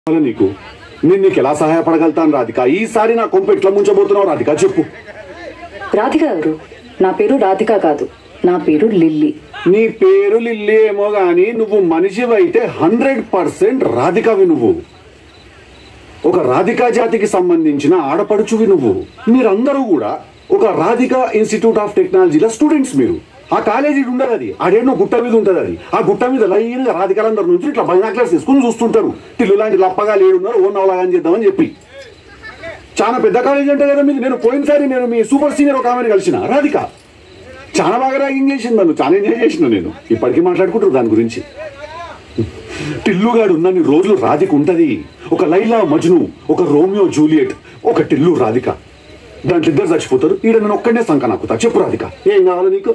కావాలా నీకు నేను నీకు ఎలా సహాయపడగలుగుతాను రాధిక ఈసారి నా కొంప ఎట్లా ముంచబోతున్నావు రాధిక చెప్పు రాధిక ఎవరు నా పేరు రాధిక కాదు నా పేరు లిల్లీ నీ పేరు లిల్లీ ఏమో గాని నువ్వు మనిషివైతే హండ్రెడ్ పర్సెంట్ రాధికవి నువ్వు ఒక రాధికా జాతికి సంబంధించిన ఆడపడుచువి నువ్వు మీరందరూ కూడా ఒక రాధిక ఇన్స్టిట్యూట్ ఆఫ్ టెక్నాలజీలో స్టూడెంట్స్ మీరు ఆ కాలేజీ ఉండదు అది ఆడేనో గుట్ట మీద ఉంటుంది అది ఆ గుట్ట మీద లైన్ గా రాధికలందరూ నుంచి ఇట్లా బైనాక్లర్స్ తీసుకుని చూస్తుంటారు టిల్లు లాంటి లప్పగా లేడున్నారు ఓ నవలాగా చేద్దామని చెప్పి చాలా పెద్ద కాలేజీ అంటే కదా మీది నేను పోయినసారి నేను మీ సూపర్ సీనియర్ ఒక ఆమెను కలిసిన రాధిక చాలా బాగా ర్యాగింగ్ చేసింది నన్ను చాలా ఎంజాయ్ చేసిన నేను ఇప్పటికీ మాట్లాడుకుంటారు దాని గురించి టిల్లుగాడు ఉన్నన్ని రోజులు రాధిక ఉంటది ఒక లైలా మజ్ను ఒక రోమియో జూలియట్ ఒక టిల్లు రాధిక దాంట్లో ఇద్దరు చచ్చిపోతారు ఈడ నేను ఒక్కడనే సంక నాకుతా చెప్పు రాధిక ఏం కావాలి నీకు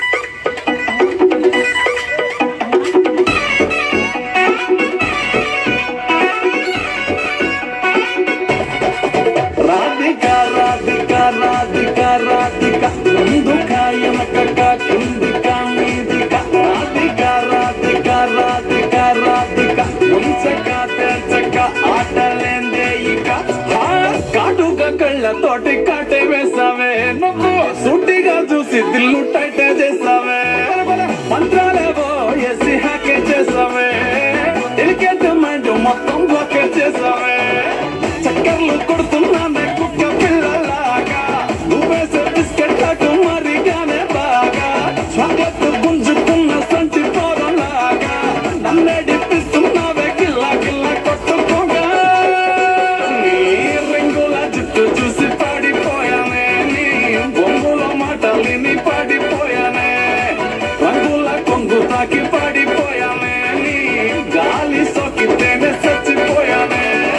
రాధిక రాధిక రాధిక రాధిక ముందు కాయనక కిందిక మీదిక రాధిక రాధిక రాధిక రాధిక ముంచక తెరచక ఆటలేందే ఇక ఆ, కాటుక కళ్ళతోటి కాటే వేసావే నువ్వు సుట్టిగా చూసి దిల్లు టైట్ చేసావే మంత్రాలేవో ఎసి హ్యాకే చేసావే ఎలికేట్ మైండ్ మొత్తం బ్లాకే చేసావే చక్కర్లు కొడుతున్నానే కుక్క పిల్లలాగా నువ్వేసే బిస్కెట్ అటు మరిగానే బాగా స్వాగత్ గుంజుకున్న సంటి పోరలాగా నన్నేడిపిస్తున్నావే గిల్ల గిల్ల కొట్టుకోగా నీ రింగుల జుట్టు చూసి పాడిపోయానే నీ బొంగుల మాటలిని పాడిపోయానే రంగుల కొంగు తాకి పాడిపోయానే నీ గాలి సోకితేనే చచ్చిపోయానే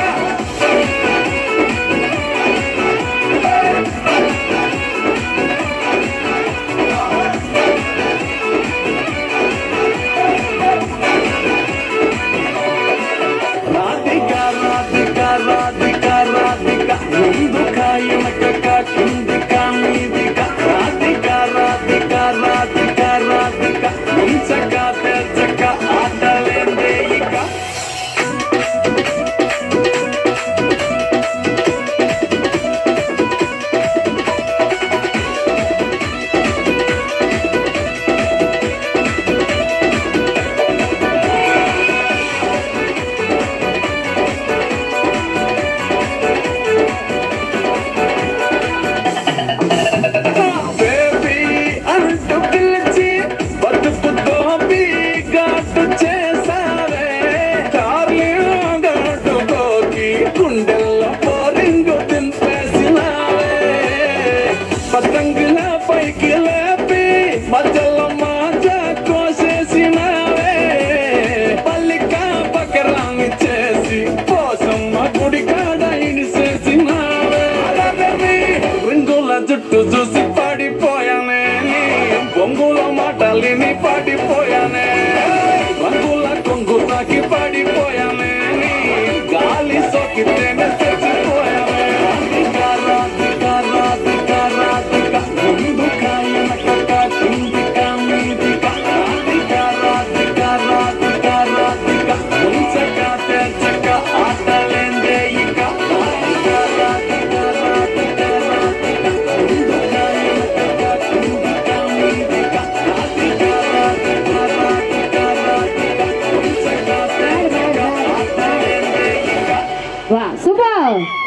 రాధిక రాధిక రాధిక రాధిక ముందు కాయనక కిందిక మీదిక రాధిక రాధిక రాధిక రాధిక ముంచక తెరచక ఆటలేందే ఇక బేబీ అంటూ పిలిచి బతుకు దోపి ఘాటు చేసావే డార్లింగ్ గట్టుకోకి గుండెల్లో పోరింగు దింపేసినావే పతంగుల పైకి లేపి మధ్యలో మాజా కోసేసినావే పల్లిక పకరాన్ని చేసి పోసమ్మ గుడి కాడ ఇనిసేసినావే అలరవి రింగుల జుట్టు చూసి పడిపోయానే నీ బొంగుల మాటలిని పడిపోయానే రంగుల కొంగు తాకి పడిపోయానే నీ గాలి సోకితేనే చచ్చిపోయానే రాధిక రాధిక రాధిక రాధిక ముందు కాయనక కిందిక మీదిక రాధిక రాధిక రాధిక రాధిక ముంచక తెరచక ఆటలేందే ఇక రాధిక రాధిక రాధిక రాధిక ముందు కాయనక కిందిక మీదిక రాధిక రాధిక రాధిక రాధిక ముంచక తెరచక ఆటలేందే ఇక వా సూపర్